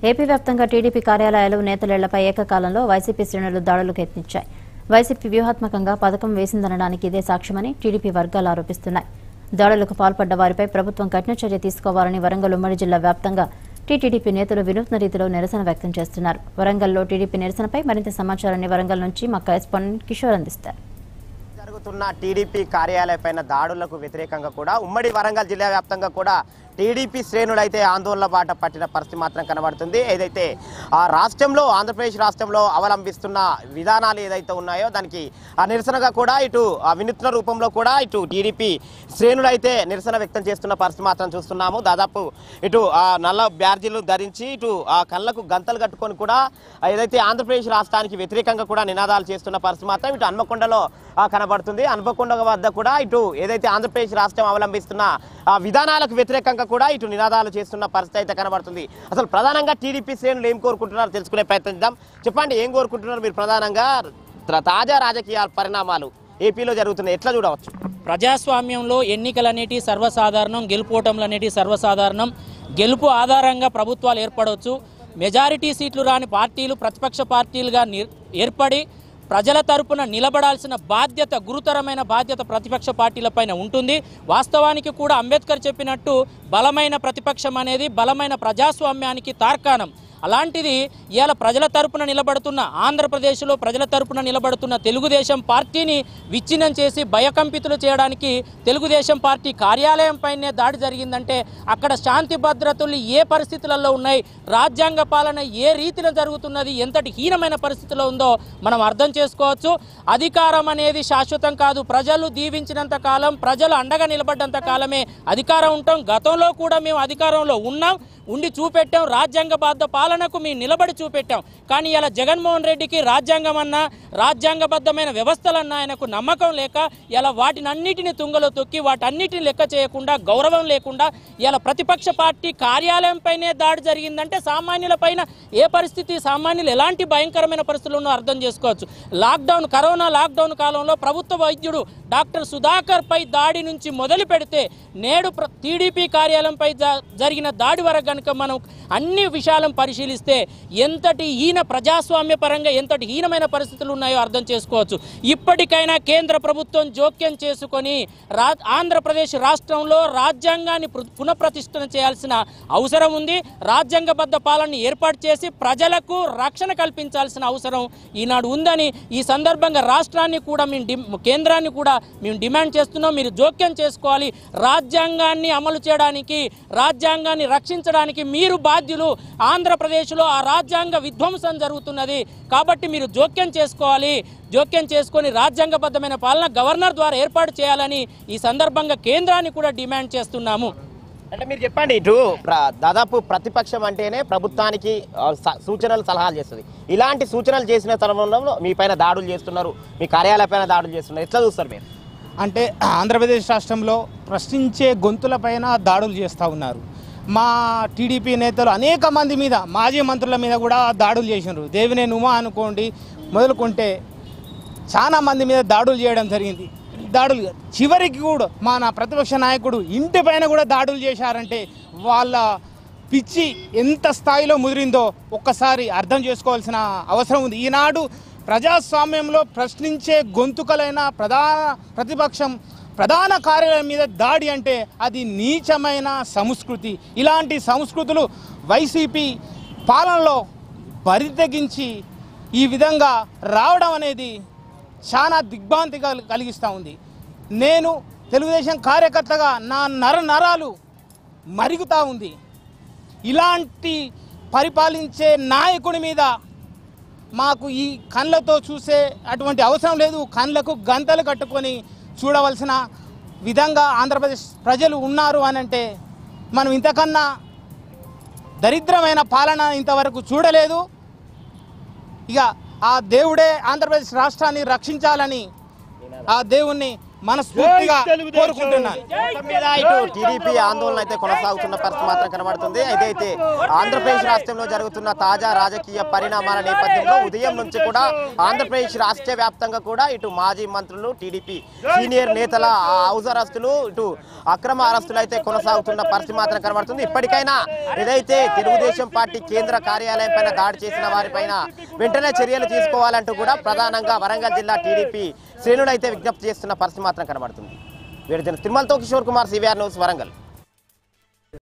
AP వ్యాప్తంగా TDP కార్యాలయాలు నేతలేళ్లపై ఏకకాలంలో వైసీపీ శ్రేణులు దాడులకు యత్నించాయి వైసీపీ వ్యూహాత్మకంగా పథకం వేసిందనడానికి ఇదే సాక్ష్యమని టీడీపీ వర్గాలు ఆరోపిస్తున్నాయి దాడులకు పాల్పడ్డ వారిపై ప్రభుత్వం కఠిన చర్య తీసుకోవాలని వరంగల్ ఉమ్మడి జిల్లా వ్యాప్తంగా టీటీడీపీ నేతలు వినూత్న రీతిలో నిరసన వ్యక్తం చేస్తున్నారు వరంగల్లో టీడీపీ నిరసనపై మరింత సమాచారాన్ని వరంగల్ నుంచి మా కరెస్పాండెంట్ కిషోర్ అందిస్తారు జరుగుతున్న టీడీపీ కార్యాలయపైన దాడులకు వ్యతిరేకంగా కూడా ఉమ్మడి వరంగల్ జిల్లా వ్యాప్తంగా కూడా టీడీపీ శ్రేణులు అయితే ఆందోళన బాట పట్టిన పరిస్థితి మాత్రం కనబడుతుంది ఏదైతే ఆ రాష్ట్రంలో ఆంధ్రప్రదేశ్ రాష్ట్రంలో అవలంబిస్తున్న విధానాలు ఏదైతే ఉన్నాయో దానికి ఆ నిరసనగా కూడా ఇటు ఆ వినూత్న రూపంలో కూడా ఇటు టీడీపీ శ్రేణులు అయితే నిరసన వ్యక్తం చేస్తున్న పరిస్థితి మాత్రం చూస్తున్నాము దాదాపు ఇటు ఆ నల్ల బ్యార్జీలు ధరించి ఇటు ఆ కళ్ళకు గంతలు కట్టుకొని కూడా ఏదైతే ఆంధ్రప్రదేశ్ రాష్ట్రానికి వ్యతిరేకంగా కూడా నినాదాలు చేస్తున్న పరిస్థితి మాత్రం ఇటు హన్మకొండలో ఆ, కనబడుతుంది హన్మకొండ వద్ద కూడా ఇటు ఏదైతే ఆంధ్రప్రదేశ్ రాష్ట్రం అవలంబిస్తున్న ఆ విధానాలకు వ్యతిరేకంగా కూడా ఇటు నినాదాలు చేస్తున్న పరిస్థితి అయితే కనబడుతుంది అసలు ప్రధానంగా టీడీపీ శ్రేణులు ఏం కోరుకుంటున్నారో తెలుసుకునే ప్రయత్నిద్దాం చెప్పండి ఏం కోరుకుంటున్నారు మీరు ప్రధానంగా త- తాజా రాజకీయ పరిణామాలు ఏపీలో జరుగుతున్నాయి ఎట్లా చూడవచ్చు ప్రజాస్వామ్యంలో ఎన్నికలు అనేటి సర్వసాధారణం గెలుపోవటంలు అనేటి సర్వసాధారణం గెలుపు ఆధారంగా ప్రభుత్వాలు ఏర్పడవచ్చు మెజారిటీ సీట్లు రాని పార్టీలు ప్రతిపక్ష పార్టీలుగా నిర్- ఏర్పడి ప్రజల తరపున నిలబడాల్సిన బాధ్యత గురుతరమైన బాధ్యత ప్రతిపక్ష పార్టీలపైన ఉంటుంది వాస్తవానికి కూడా అంబేద్కర్ చెప్పినట్టు బలమైన ప్రతిపక్షం అనేది బలమైన ప్రజాస్వామ్యానికి తార్కాణం అలాంటిది ఇవాళ ప్రజల తరపున నిలబడుతున్న ఆంధ్రప్రదేశ్లో ప్రజల తరపున నిలబడుతున్న తెలుగుదేశం పార్టీని విచ్ఛిన్నం చేసి భయకంపితులు చేయడానికి తెలుగుదేశం పార్టీ కార్యాలయం పైనే దాడి జరిగిందంటే అక్కడ శాంతి భద్రతలు ఏ పరిస్థితులలో ఉన్నాయి రాజ్యాంగ పాలన ఏ రీతిలో జరుగుతున్నది ఎంతటి హీనమైన పరిస్థితిలో ఉందో మనం అర్థం చేసుకోవచ్చు అధికారం అనేది శాశ్వతం కాదు ప్రజలు దీవించినంత కాలం ప్రజలు అండగా నిలబడ్డంత కాలమే అధికారం ఉంటాం గతంలో కూడా మేము అధికారంలో ఉన్నాం ఉండి చూపెట్టాం రాజ్యాంగబద్ధ పాలనకు మేము నిలబడి చూపెట్టాం కానీ ఇలా జగన్మోహన్ రెడ్డికి రాజ్యాంగం అన్నా రాజ్యాంగబద్ధమైన వ్యవస్థలన్నా ఆయనకు నమ్మకం లేక ఇలా వాటిని అన్నిటిని తుంగలో తొక్కి వాటన్నిటిని లెక్క చేయకుండా గౌరవం లేకుండా ఇలా ప్రతిపక్ష పార్టీ కార్యాలయంపైనే దాడి జరిగిందంటే సామాన్యుల పైన ఏ పరిస్థితి సామాన్యులు ఎలాంటి భయంకరమైన పరిస్థితులు ఉన్నో అర్థం చేసుకోవచ్చు లాక్డౌన్ కరోనా లాక్డౌన్ కాలంలో ప్రభుత్వ వైద్యుడు డాక్టర్ సుధాకర్ పై దాడి నుంచి మొదలు పెడితే నేడు ప్ర- టీడీపీ కార్యాలయంపై జ- జరిగిన దాడి వరకు కనుక మనం అన్ని విషయాలను పరిశీలిస్తే ఎంతటి హీన ప్రజాస్వామ్య పరంగా ఎంతటి హీనమైన పరిస్థితులు ఉన్నాయో అర్థం చేసుకోవచ్చు ఇప్పటికైనా కేంద్ర ప్రభుత్వం జోక్యం చేసుకొని రా ఆంధ్రప్రదేశ్ రాష్ట్రంలో రాజ్యాంగాన్ని పు- పునఃప్రతిష్ఠన చేయాల్సిన అవసరం ఉంది రాజ్యాంగబద్ధ పాలనని ఏర్పాటు చేసి ప్రజలకు రక్షణ కల్పించాల్సిన అవసరం ఈనాడు ఉందని ఈ సందర్భంగా రాష్ట్రాన్ని కూడా మేము డి- కేంద్రాన్ని కూడా మేము డిమాండ్ చేస్తున్నాం మీరు జోక్యం చేసుకోవాలి రాజ్యాంగాన్ని అమలు చేయడానికి రాజ్యాంగాన్ని రక్షించడానికి మీరు బాధ్యులు ఆంధ్రప్రదేశ్లో ఆ రాజ్యాంగ విధ్వంసం జరుగుతున్నది కాబట్టి మీరు జోక్యం చేసుకోవాలి జోక్యం చేసుకొని రాజ్యాంగబద్ధమైన పాలన గవర్నర్ ద్వారా ఏర్పాటు చేయాలని ఈ సందర్భంగా కేంద్రాన్ని కూడా డిమాండ్ చేస్తున్నాము అంటే మీరు చెప్పండి ఇటు ప్ర- దాదాపు ప్రతిపక్షం అంటేనే ప్రభుత్వానికి ఆ, స- సూచనలు సలహాలు చేస్తుంది ఇలాంటి సూచనలు చేసిన తరుణంలో మీ పైన దాడులు చేస్తున్నారు మీ కార్యాలయ పైన దాడులు చేస్తున్నారు ఎట్లా చూస్తారు మీరు అంటే ఆంధ్రప్రదేశ్ రాష్ట్రంలో ప్రశ్నించే గొంతులపైన దాడులు చేస్తూ ఉన్నారు మా టీడీపీ నేతలు అనేక మంది మీద మాజీ మంత్రుల మీద కూడా దాడులు చేసినారు దేవినేని ఉమా అనుకోండి మొదలుకుంటే చాలా మంది మీద దాడులు చేయడం జరిగింది దాడులు చివరికి కూడా మా నా ప్రతిపక్ష నాయకుడు ఇంటి పైన కూడా దాడులు చేశారంటే వాళ్ళ పిచ్చి ఎంత స్థాయిలో ముదిరిందో ఒక్కసారి అర్థం చేసుకోవాల్సిన అవసరం ఉంది ఈనాడు ప్రజాస్వామ్యంలో ప్రశ్నించే గొంతుకలైన ప్రధాన ప్రతిపక్షం ప్రధాన కార్యాలయం మీద దాడి అంటే అది నీచమైన సంస్కృతి ఇలాంటి సంస్కృతులు వైసీపీ పాలనలో బరితెగించి ఈ విధంగా రావడం అనేది చాలా దిగ్భ్రాంతి కల్- కలిగిస్తూ ఉంది నేను తెలుగుదేశం కార్యకర్తగా నా నర నరాలు మరుగుతూ ఉంది ఇలాంటి పరిపాలించే నాయకుడి మీద మాకు ఈ కళ్ళతో చూసే అటువంటి అవసరం లేదు కళ్ళకు గంతలు కట్టుకొని చూడవలసిన విధంగా ఆంధ్రప్రదేశ్ ప్రజలు ఉన్నారు అని అంటే మనం ఇంతకన్నా దరిద్రమైన పాలన ఇంతవరకు చూడలేదు ఇక ఆ దేవుడే ఆంధ్రప్రదేశ్ రాష్ట్రాన్ని రక్షించాలని ఆ దేవుణ్ణి మనస్ఫూర్తిగా కోరుకుంటున్నాను మొత్తం మీద ఇటు టీడీపీ ఆందోళన అయితే కొనసాగుతున్న పరిస్థితి మాత్రం కనబడుతుంది అయితే ఆంధ్రప్రదేశ్ రాష్ట్రంలో జరుగుతున్న తాజా రాజకీయ పరిణామాల నేపథ్యంలో ఉదయం నుంచి కూడా ఆంధ్రప్రదేశ్ రాష్ట్ర వ్యాప్తంగా కూడా ఇటు మాజీ మంత్రులు టీడీపీ సీనియర్ నేతల హౌస్ అరెస్టులు ఇటు అక్రమ అరెస్టులు అయితే కొనసాగుతున్న పరిస్థితి మాత్రం కనబడుతుంది ఇప్పటికైనా ఏదైతే తెలుగుదేశం పార్టీ కేంద్ర కార్యాలయం పైన దాడి చేసిన వారిపైన వెంటనే చర్యలు తీసుకోవాలంటూ కూడా ప్రధానంగా వరంగల్ జిల్లా టీడీపీ శ్రేణులు అయితే విజ్ఞప్తి చేస్తున్న పరిస్థితి మాత్రం కనబడుతుంది వీడి తిరుమలతో కిషోర్ కుమార్ సివిఆర్ న్యూస్ వరంగల్